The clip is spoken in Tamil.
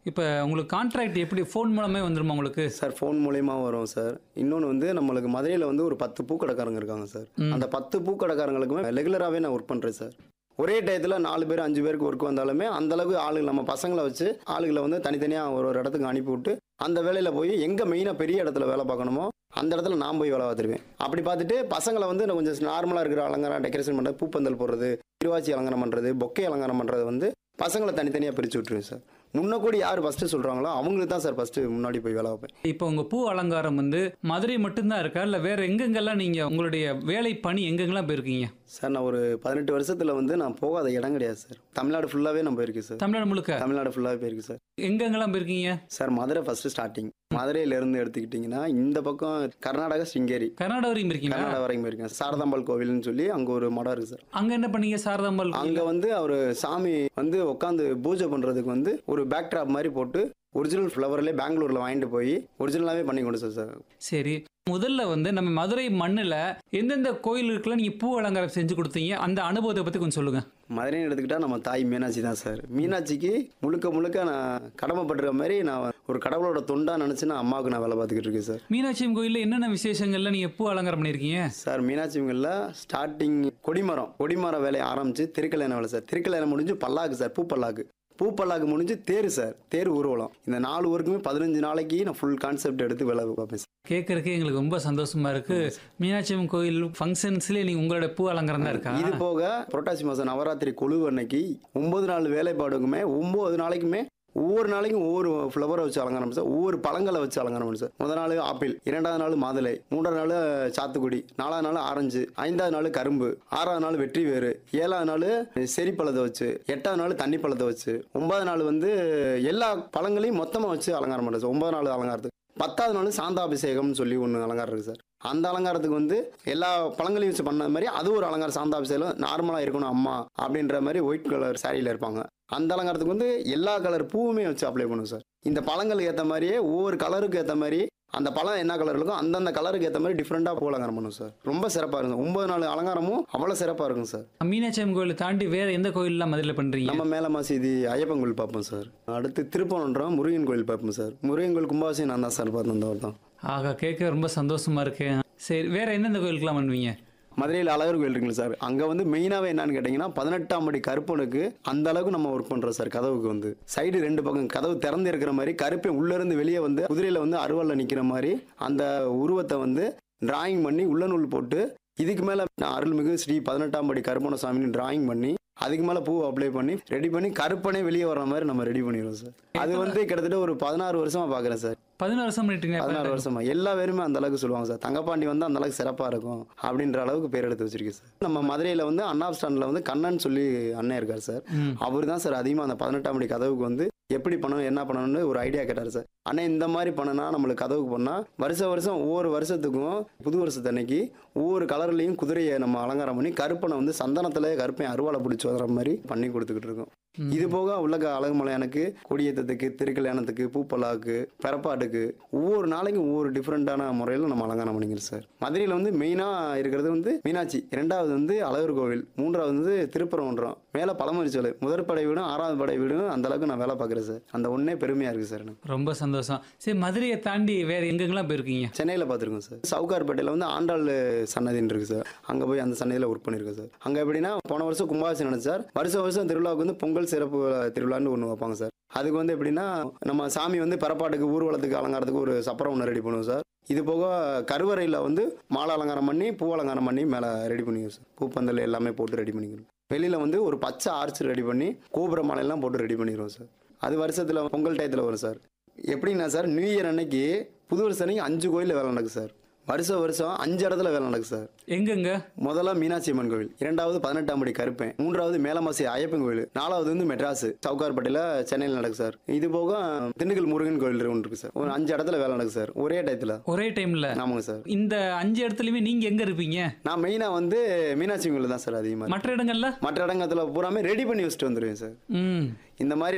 இப்போ உங்களுக்கு கான்ட்ராக்ட் எப்படி ஃபோன் மூலமே வந்துருமா உங்களுக்கு சார் ஃபோன் மூலயமா வரும் சார் இன்னொன்று வந்து நம்மளுக்கு மதுரையில் வந்து ஒரு பத்து பூக்கடைக்காரங்க இருக்காங்க சார் அந்த பத்து பூக்கடைக்காரங்களுக்குமே ரெகுலராகவே நான் ஒர்க் பண்ணுறேன் சார் ஒரே டயத்தில் நாலு பேர் அஞ்சு பேருக்கு ஒர்க் வந்தாலுமே அந்த அளவுக்கு ஆளுங்க நம்ம பசங்களை வச்சு ஆளுகளை வந்து தனித்தனியாக ஒரு ஒரு இடத்துக்கு அனுப்பி விட்டு அந்த வேலையில் போய் எங்கே மெயினாக பெரிய இடத்துல வேலை பார்க்கணுமோ அந்த இடத்துல நான் போய் வேலை பார்த்துருவேன் அப்படி பார்த்துட்டு பசங்களை வந்து நான் கொஞ்சம் நார்மலாக இருக்கிற அலங்காரம் டெக்கரேஷன் பண்ணுறது பூப்பந்தல் போடுறது திருவாச்சி அலங்காரம் பண்ணுறது பொக்கை அலங்காரம் பண்ணுறது வந்து பசங்களை தனித்தனியாக பிரித்து விட்டுருவேன் சார் முன்ன கூடி யார் ஃபஸ்ட்டு சொல்கிறாங்களோ அவங்களுக்கு தான் சார் ஃபஸ்ட்டு முன்னாடி போய் வேலை வைப்பேன் இப்போ உங்க பூ அலங்காரம் வந்து மதுரை மட்டும்தான் இருக்கா இல்லை வேற எங்கெங்கெல்லாம் நீங்க உங்களுடைய வேலை பணி எங்கெங்கெல்லாம் போயிருக்கீங்க சார் நான் ஒரு பதினெட்டு வருஷத்தில் வந்து நான் போகாத இடம் கிடையாது சார் தமிழ்நாடு ஃபுல்லாகவே நான் போயிருக்கேன் சார் தமிழ்நாடு முழுக்க தமிழ்நாடு ஃபுல்லாகவே போயிருக்கு சார் எங்கெங்கெல்லாம் போயிருக்கீங்க சார் மதுரை ஃபஸ்ட்டு ஸ்டார்டிங் மதுரையிலேருந்து எடுத்துக்கிட்டிங்கன்னா இந்த பக்கம் கர்நாடகா சிங்கேரி கர்நாடகா வரைக்கும் இருக்கீங்களா கர்நாடகா வரைக்கும் போயிருக்கேன் சாரதாம்பாள் கோவில்னு சொல்லி அங்கே ஒரு மடம் இருக்குது சார் அங்க என்ன பண்ணீங்க சாரதாம்பாள் அங்கே வந்து அவர் சாமி வந்து உட்காந்து பூஜை பண்ணுறதுக்கு வந்து ஒரு பேக் ட்ராப் மாதிரி போட்டு ஒரிஜினல் ஃப்ளவர்லேயே பெங்களூரில் வாங்கிட்டு போய் ஒரிஜினலாகவே பண்ணி கொண்டு சார் சார் சரி முதல்ல வந்து நம்ம மதுரை மண்ணுல எந்தெந்த கோயிலுக்குலாம் நீங்க பூ அலங்காரம் செஞ்சு கொடுத்தீங்க அந்த அனுபவத்தை பத்தி கொஞ்சம் சொல்லுங்க மதுரைன்னு எடுத்துக்கிட்டா நம்ம தாய் மீனாட்சி தான் சார் மீனாட்சிக்கு முழுக்க முழுக்க நான் கடமைப்பட்டுற மாதிரி நான் ஒரு கடவுளோட தொண்டா நினச்சி நான் அம்மாவுக்கு நான் வேலை பார்த்துக்கிட்டு இருக்கேன் சார் மீனாட்சி அம்மன் கோயில்ல என்னென்ன விசேஷங்கள்ல நீங்க பூ அலங்காரம் பண்ணிருக்கீங்க சார் மீனாட்சிங்களில் ஸ்டார்டிங் கொடிமரம் கொடிமரம் வேலையை ஆரம்பித்து திருக்கல்யாணம் வேலை சார் திருக்கல்யாணம் முடிஞ்சு பல்லாக்கு சார் பூ பல்லாக்கு பூ பல்லாக்கு முடிஞ்சு தேர் சார் தேர் ஊர்வலம் இந்த நாலு ஊருக்குமே பதினஞ்சு நாளைக்கு நான் ஃபுல் கான்செப்ட் எடுத்து வேலை பார்ப்பேன் சார் கேட்கறதுக்கே எங்களுக்கு ரொம்ப சந்தோஷமா இருக்கு மீனாட்சி அம்மன் கோயில் ஃபங்க்ஷன்ஸ்லேயே நீங்க உங்களோட பூ அலங்காரம் தான் இருக்கா இது போக புரட்டாசி மாதம் நவராத்திரி கொழு அன்னைக்கு ஒன்பது நாள் வேலைப்பாடுக்குமே ஒம்பது நாளைக்குமே ஒவ்வொரு நாளைக்கும் ஒவ்வொரு ஃப்ளவரை வச்சு அலங்காரம் பண்ணி சார் ஒவ்வொரு பழங்களை வச்சு அலங்காரம் பண்ணி சார் முதல் நாள் ஆப்பிள் இரண்டாவது நாள் மாதுளை மூன்றாவது நாள் சாத்துக்குடி நாலாவது நாள் ஆரஞ்சு ஐந்தாவது நாள் கரும்பு ஆறாவது நாள் வெற்றி வேறு ஏழாவது நாள் செரிப்பழத்தை வச்சு எட்டாவது நாள் தண்ணி பழத்தை வச்சு ஒன்பதாவது நாள் வந்து எல்லா பழங்களையும் மொத்தமாக வச்சு அலங்காரம் பண்ணுறது சார் ஒன்பது நாள் அலங்காரத்துக்கு பத்தாவது நாள் சாந்தாபிஷேகம்னு சொல்லி ஒன்று அலங்காரம் இருக்குது சார் அந்த அலங்காரத்துக்கு வந்து எல்லா பழங்களையும் வச்சு பண்ண மாதிரி அது ஒரு அலங்காரம் சாந்தாபிஷேகம் நார்மலாக இருக்கணும் அம்மா அப்படின்ற மாதிரி ஒயிட் கலர் சாரியில் இருப்பாங்க அந்த அலங்காரத்துக்கு வந்து எல்லா கலர் பூவுமே வச்சு அப்ளை பண்ணுவோம் சார் இந்த பழங்களுக்கு ஏற்ற மாதிரியே ஒவ்வொரு கலருக்கு ஏற்ற மாதிரி அந்த பழம் என்ன கலர் இருக்கோ அந்தந்த கலருக்கு ஏற்ற மாதிரி டிஃப்ரெண்ட்டாக பூ அலங்காரம் பண்ணுவோம் சார் ரொம்ப சிறப்பாக இருக்கும் ஒன்பது நாள் அலங்காரமும் அவ்வளோ சிறப்பாக இருக்கும் சார் மீனாட்சி அம்மன் கோயிலை தாண்டி வேற எந்த கோயிலெலாம் மதுரையில் பண்றீங்க நம்ம மேல மசீதி ஐயப்பன் கோயில் பார்ப்போம் சார் அடுத்து திருப்பனன்றம் முருகன் கோயில் பார்ப்போம் சார் முருகன் கோயில் கும்பாபிஷேகம் நான் தான் சார் பார்த்தேன் அந்த வருடம் ஆகா கேட்க ரொம்ப சந்தோஷமா இருக்கு சரி வேற எந்தெந்த கோயிலுக்குலாம் பண்ணுவீங்க மதுரையில் அழகர் கோயில் இருக்குல்ல சார் அங்கே வந்து மெயினாகவே என்னன்னு கேட்டிங்கன்னா பதினெட்டாம் படி கருப்பனுக்கு அந்த அளவுக்கு நம்ம ஒர்க் பண்ணுறோம் சார் கதவுக்கு வந்து சைடு ரெண்டு பக்கம் கதவு திறந்து இருக்கிற மாதிரி கருப்பை உள்ளேருந்து வெளியே வந்து குதிரையில் வந்து அருவாளில் நிற்கிற மாதிரி அந்த உருவத்தை வந்து டிராயிங் பண்ணி உள்ள நூல் போட்டு இதுக்கு மேலே அருள்மிகு ஸ்ரீ பதினெட்டாம் படி கருப்பண சாமின்னு டிராயிங் பண்ணி அதுக்கு மேலே பூ அப்ளை பண்ணி ரெடி பண்ணி கருப்பனே வெளியே வர்ற மாதிரி நம்ம ரெடி பண்ணிடுவோம் சார் அது வந்து கிட்டத்தட்ட ஒரு பதினாறு வருஷமா பார்க்குறேன் சார் பதினாறு வருஷம் பண்ணிட்டீங்க பதினாறு வருஷமா எல்லா பேருமே அந்த அளவுக்கு சொல்லுவாங்க சார் தங்கப்பாண்டி வந்து அந்த அளவுக்கு சிறப்பாக இருக்கும் அப்படின்ற அளவுக்கு பேர் எடுத்து வச்சிருக்கேன் சார் நம்ம மதுரையில் வந்து அண்ணா ஸ்டாண்டில் வந்து கண்ணன் சொல்லி அண்ணன் இருக்கார் சார் ம். அவர் தான் சார் அதிகமாக அந்த பதினெட்டாம் படி கதவுக்கு வந்து எப்படி பண்ணணும் என்ன பண்ணணும்னு ஒரு ஐடியா கேட்டார் சார் அண்ணா இந்த மாதிரி பண்ணனா நம்மளுக்கு கதவுக்கு பண்ணால் வருஷம் வருஷம் ஒவ்வொரு வருஷத்துக்கும் புது வருஷத்தன்னைக்கு ஒவ்வொரு கலர்லையும் குதிரையை நம்ம அலங்காரம் பண்ணி கருப்பனை வந்து சந்தனத்தில் கருப்பையும் அருவாளை பிடிச்சி வர மாதிரி பண்ணி கொடுத்துக்கிட்டு இருக்கோம் ம். இது போக உலக அழகுமலையானுக்கு கொடியேற்றத்துக்கு திருக்கல்யாணத்துக்கு பூப்பலாக்கு பிறப்பாட்டுக்கு ஒவ்வொரு நாளைக்கும் ஒவ்வொரு டிஃப்ரெண்ட்டான முறையில் நம்ம அலங்காரம் பண்ணிக்கிறோம் சார் மதுரையில் வந்து மெயினாக இருக்கிறது வந்து மீனாட்சி இரண்டாவது வந்து அழகர் கோவில் மூன்றாவது வந்து திருப்பரங்குன்றம் மேலே பழமரிச்சோலை முதற் படை வீடும் ஆறாவது படை வீடும் அந்த அளவுக்கு நான் வேலை பார்க்குறேன் சார் அந்த ஒன்றே பெருமையாக இருக்குது சார் எனக்கு ரொம்ப சந்தோஷம் சரி மதுரையை தாண்டி வேற எங்கெங்கெல்லாம் போயிருக்கீங்க சென்னையில் பார்த்துருக்கோம் சார் சவுகார்பேட்டையில் வந்து ஆண்டாள் சன்னதின்னு இருக்குது சார் அங்கே போய் அந்த சன்னதியில் ஒர்க் பண்ணியிருக்கேன் சார் அங்கே எப்படின்னா போன வருஷம் கும்பாபிஷேகம் நடந்துச்சு சார் வருஷம் வருஷம் திருவிழாவுக்கு வந்து பொங்கல் சிறப்பு திருவிழான்னு ஒன்று வைப்பாங்க சார் அதுக்கு வந்து எப்படின்னா நம்ம சாமி வந்து பிறப்பாட்டுக்கு ஊர்வலத்துக்கு அலங்காரத்துக்கு ஒரு சப்பரம் ஒன்று ரெடி பண்ணுவோம் சார் இது போக கருவறையில் வந்து மாலை அலங்காரம் பண்ணி பூ அலங்காரம் பண்ணி மேலே ரெடி பண்ணிக்குவோம் சார் பூப்பந்தல் எல்லாமே போட்டு ரெடி பண்ணிக்கணும் வெளியில் வந்து ஒரு பச்சை ஆர்ச் ரெடி பண்ணி கோபுர மாலையெல்லாம் போட்டு ரெடி பண்ணிடுவோம் சார் அது வருஷத்தில் பொங்கல் டயத்தில் வரும் சார் எப்படின்னா சார் நியூ இயர் அன்னைக்கு புது வருஷம் அன்னைக்கு அஞ்சு கோயிலில் வேலை நடக்குது சார் வருஷம் வருஷம் அஞ்சு இடத்துல வேலை நடக்குது சார் எங்கெங்க முதல்ல மீனாட்சி அம்மன் கோவில் இரண்டாவது பதினெட்டாம் படி கருப்பேன் மூன்றாவது மேலமாசி ஐயப்பன் கோவில் நாலாவது வந்து மெட்ராஸ் சவுகார்பேட்டையில் சென்னையில் நடக்குது சார் இது போக திண்டுக்கல் முருகன் கோவில் ஒன்று இருக்கு சார் ஒரு அஞ்சு இடத்துல வேலை நடக்குது சார் ஒரே டயத்தில் ஒரே டைம்ல ஆமாங்க சார் இந்த அஞ்சு இடத்துலயுமே நீங்க எங்க இருப்பீங்க நான் மெயினாக வந்து மீனாட்சி கோவில் தான் சார் அதிகமாக மற்ற இடங்கள்ல மற்ற இடங்கத்துல பூராமே ரெடி பண்ணி வச்சுட்டு வந்துடுவேன் சார் ம் இந்த மாதிரி